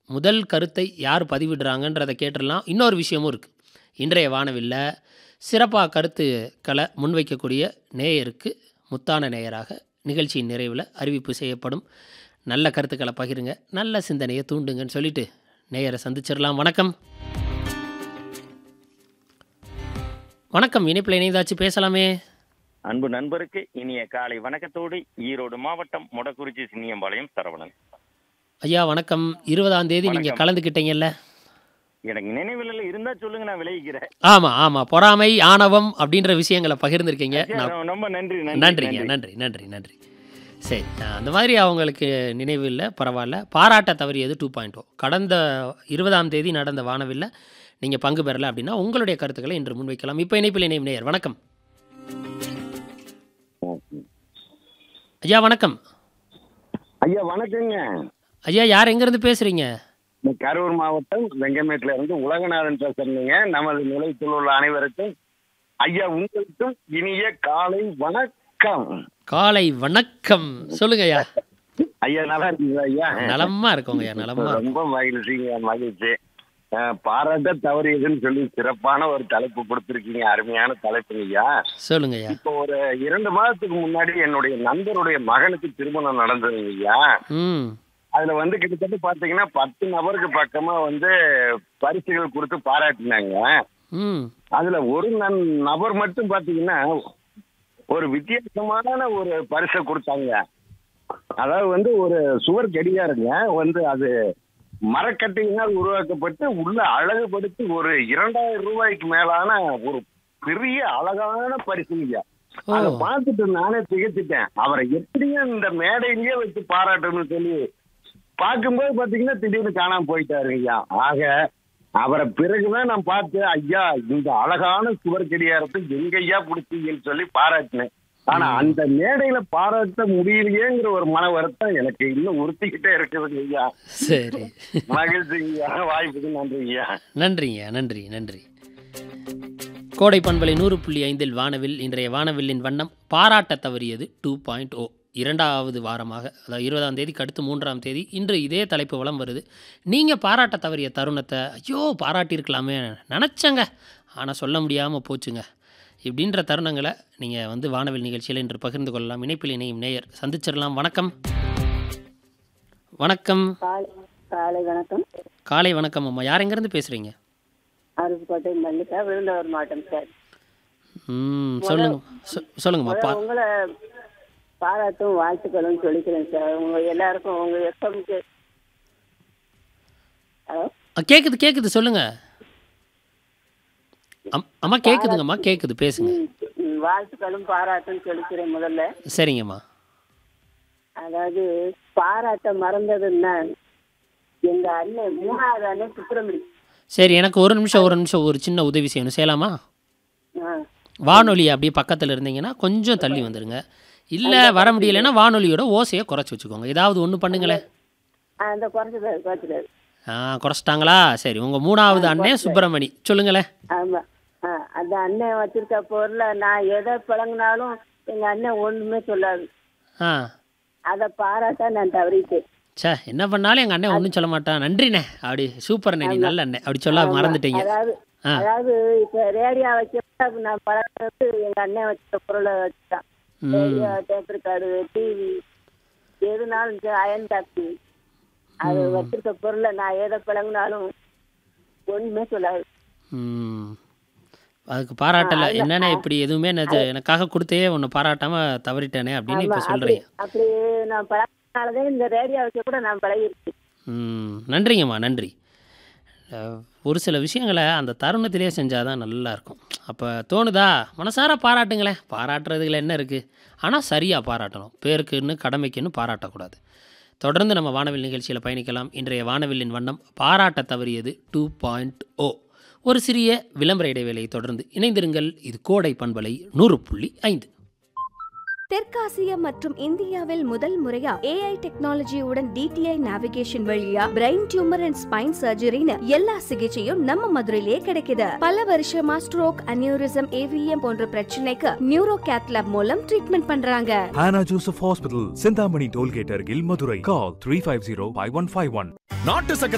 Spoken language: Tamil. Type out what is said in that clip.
முதல் கருத்தை யார் பதிவிடுறாங்கன்றதை கேட்டுடலாம் இன்னொரு விஷயமும் இருக்குது இன்றைய வானவில்ல சிறப்பாக கருத்துக்களை முன்வைக்கக்கூடிய நேயருக்கு முத்தான நேயராக நிகழ்ச்சியின் நிறைவில் அறிவிப்பு செய்யப்படும் நல்ல கருத்துக்களை பகிருங்க நல்ல சிந்தனையை தூண்டுங்கன்னு சொல்லிட்டு நேயரை சந்திச்சிடலாம் வணக்கம் வணக்கம் இணைப்பில் இணைந்தாச்சு பேசலாமே அன்பு நண்பருக்கு இனிய காலை வணக்கத்தோடு ஈரோடு மாவட்டம் மொடக்குறிச்சி சின்னியம்பாளையம் சரவணன் ஐயா வணக்கம் இருபதாம் தேதி நீங்கள் வணக்கம். கலந்துக்கிட்டீங்கல்ல எனக்கு நினைவில் இருந்தா சொல்லுங்க நான் விளைவிக்கிறேன் ஆமாம் ஆமாம் பொறாமை ஆணவம் அப்படின்ற விஷயங்களை பகிர்ந்திருக்கீங்க நான் ரொம்ப நன்றி நன்றிங்க நன்றி நன்றி நன்றி சரி அஹ் அந்த மாதிரி அவங்களுக்கு நினைவு இல்லை பரவாயில்ல பாராட்ட தவறியது டூ பாயிண்ட் ஓ கடந்த இருபதாம் தேதி நடந்த வானவில்ல நீங்கள் பங்கு பெறல அப்படின்னா உங்களுடைய கருத்துக்களை இன்று முன்வைக்கலாம் இப்போ இணைப்பில் இணையும் நேயர் வணக்கம் ஐயா வணக்கம் ஐயா வணக்கங்க ஐயா யார் எங்கேருந்து பேசுகிறீங்க நான் கரூர் மாவட்டம் வெங்கமேட்ல இருந்து உலகநாதன் பேசுறீங்க நமது நிலையத்தில் உள்ள அனைவருக்கும் ஐயா உங்களுக்கும் இனிய காலை வணக்கம் காலை வணக்கம் சொல்லுங்க ஐயா ஐயா நல்லா இருக்கீங்களா ஐயா நலமா இருக்கோங்க ஐயா நலமா இருக்கோம். ரொம்ப மகிழ்ச்சிங்க மகிழ்ச்சி அஹ், பாராட்ட தவறியதுன்னு சொல்லி சிறப்பான ஒரு தலைப்பு கொடுத்துருக்கீங்க அருமையான தலைப்புங்க ஐயா சொல்லுங்க ஐயா இப்போ ஒரு இரண்டு மாதத்துக்கு முன்னாடி என்னுடைய நண்பருடைய மகனுக்கு திருமணம் நடந்ததுங்க ஐயா ம் அதுல வந்து கிட்டத்தட்ட பாத்தீங்கன்னா பத்து நபருக்கு பக்கமா வந்து பரிசுகள் கொடுத்து பாராட்டினாங்க ம் அதுல ஒரு நன் நபர் மட்டும் பாத்தீங்கன்னா ஒரு வித்தியாசமான ஒரு பரிசை கொடுத்தாங்க அதாவது வந்து ஒரு சுவர் கடிகாரங்க வந்து அது மரக்கட்டையினால் உருவாக்கப்பட்டு உள்ள அழகுபடுத்தி ஒரு இரண்டாயிரம் ரூபாய்க்கு மேலான ஒரு பெரிய அழகான பரிசுங்க ஓ அதை பார்த்துட்டு நானே திகைச்சிட்டேன் அவரை எப்படியும் இந்த மேடையிலேயே வச்சு பாராட்டணும்னு சொல்லி பார்க்கும்போது பாத்தீங்கன்னா திடீர்னு காணாம போயிட்டாரு ஐயா ஆக அவரை பிறகுதான் நான் பார்த்து ஐயா இந்த அழகான சுவர் கடிகாரத்தை எங்க ஐயா பிடிச்சீங்கன்னு சொல்லி பாராட்டினேன் ஆனா அந்த மேடையில பாராட்ட முடியலையேங்கிற ஒரு மன வருத்தம் எனக்கு இன்னும் உறுத்திக்கிட்டே இருக்குதுங்க ஐயா சரி மகிழ்ச்சி ஐயா வாய்ப்புக்கு நன்றி ஐயா நன்றிங்க நன்றி நன்றி கோடை பண்பலை நூறு புள்ளி ஐந்தில் வானவில் இன்றைய வானவில்லின் வண்ணம் பாராட்ட தவறியது டூ பாயிண்ட் ஓ இரண்டாவது வாரமாக அதாவது இருபதாம் தேதிக்கு அடுத்து மூன்றாம் தேதி இன்று இதே தலைப்பு வலம் வருது நீங்கள் பாராட்ட தவறிய தருணத்தை ஐயோ பாராட்டியிருக்கலாமே நினச்சங்க ஆனால் சொல்ல முடியாமல் போச்சுங்க இப்படின்ற தருணங்களை நீங்கள் வந்து வானவில் நிகழ்ச்சியில் இன்று பகிர்ந்து கொள்ளலாம் இணைப்பில் இணையும் நேயர் சந்திச்சிடலாம் வணக்கம் வணக்கம் காலை காலை வணக்கம் காலை வணக்கம் அம்மா யார் எங்கேருந்து பேசுகிறீங்க அருப்புக்கோட்டை மல்லிகா விருந்தவர் மாவட்டம் சார் ம் சொல்லுங்க சொ- சொல்லுங்கம்மா பா முதல்ல உங்களை பாராட்டும் வாழ்த்துக்களும் சொல்லிக்கிறேன் சார் உங்க எல்லாருக்கும் உங்க எஃப்எம்க்கு ஹலோ அ, கேக்குது கேக்குது சொல்லுங்க அம்- அம்மா கேக்குதுங்கம்மா கேக்குது பேசுங்க ம், ம், வாழ்த்துக்களும் பாராட்டும் சொல்லிக்கிறேன் முதல்ல சரிங்கம்மா அதாவது பாராட்ட மறந்ததுன்னா எங்க அண்ணன் மூணாவது அண்ணன் சுப்பிரமணி சரி எனக்கு ஒரு நிமிஷம் ஒரு நிமிஷம் ஒரு சின்ன உதவி செய்யணும் செய்யலாமா ஆ வானொலி அப்படியே பக்கத்தில் இருந்தீங்கன்னா கொஞ்சம் தள்ளி வந்துடுங்க இல்லை வர முடியலைன்னா வானொலியோட ஓசையை குறைச்சி வச்சுக்கோங்க ஏதாவது ஒன்று பண்ணுங்களேன் ஆ, அந்த குறைச்சிட்டாரு குறைச்சிட்டாரு ஆ குறைச்சிட்டாங்களா சரி உங்கள் மூணாவது அண்ணன் சுப்பிரமணி சொல்லுங்களேன் ஆமா ஆ அந்த அண்ணன் வச்சிருக்க பொருளை நான் எதை பழங்கினாலும் எங்க அண்ணன் ஒண்ணுமே சொல்லாது ஆ அதை பாராட்ட நான் தவறிட்டேன் சே என்ன பண்ணாலும் எங்கள் அண்ணன் ஒன்றும் சொல்ல மாட்டான் நன்றிண்ணே அப்படி சூப்பர் அண்ணே நீ நல்ல அண்ணே அப்படி சொல்ல மறந்துட்டீங்க அதாவது ஆ. அதாவது இப்ப ரேடியோ வைக்க நான் பழகிறது எங்க அண்ணன் வச்ச பொருளை வச்சுட்டான் ம் ரேடியோ டேப் ரெக்கார்டு டிவி எதுனாலும் சரி அயன் டாக்ஸி அது வச்சிருக்க பொருளை நான் எதை பழங்கினாலும் ஒண்ணுமே சொல்லாது ம். அதுக்கு பாராட்டல என்னண்ணே இப்படி எதுவுமே நெஜ- எனக்காக கொடுத்தே உன்னை பாராட்டாம தவறிட்டேனே அப்படின்னு இப்போ அப்படி சொல்கிறீங்க அப்படி நான் பழகினாலதான் இந்த ரேடியோ வைக்க கூட நான் பழகிருக்கேன் ம் நன்றிங்கம்மா நன்றி அஹ், ஒரு சில விஷயங்களை அந்த தருணத்திலே செஞ்சால் தான் நல்லா இருக்கும் அப்போ தோணுதா மனசார பாராட்டுங்களேன் பாராட்டுறதுல என்ன இருக்குது ஆனால் சரியாக பாராட்டணும் பேருக்குன்னு கடமைக்குன்னு பாராட்டக்கூடாது தொடர்ந்து நம்ம வானவில் நிகழ்ச்சியில் பயணிக்கலாம் இன்றைய வானவில்லின் வண்ணம் பாராட்ட தவறியது டூ பாயிண்ட் ஓ ஒரு சிறிய விளம்பர இடைவேளையை தொடர்ந்து இணைந்திருங்கள் இது கோடை பண்பலை நூறு புள்ளி ஐந்து தெற்காசியா மற்றும் இந்தியாவில் முதல் முறையா ஏஐ டெக்னாலஜியுடன் டிடிஐ நேவிகேஷன் வழியா பிரெயின் டியூமர் அண்ட் ஸ்பைன் சர்ஜரின்னு எல்லா சிகிச்சையும் நம்ம மதுரையிலேயே கிடைக்குது பல வருஷமா ஸ்ட்ரோக் அனியூரிசம் ஏவிஎம் போன்ற பிரச்சனைக்கு நியூரோ கேத்லாப் மூலம் ட்ரீட்மெண்ட் பண்றாங்க Hannah Joseph Hospital, Sindhamani Tollgate, Argil, Madurai. Call 350 5151. நாட்டு சக்கரை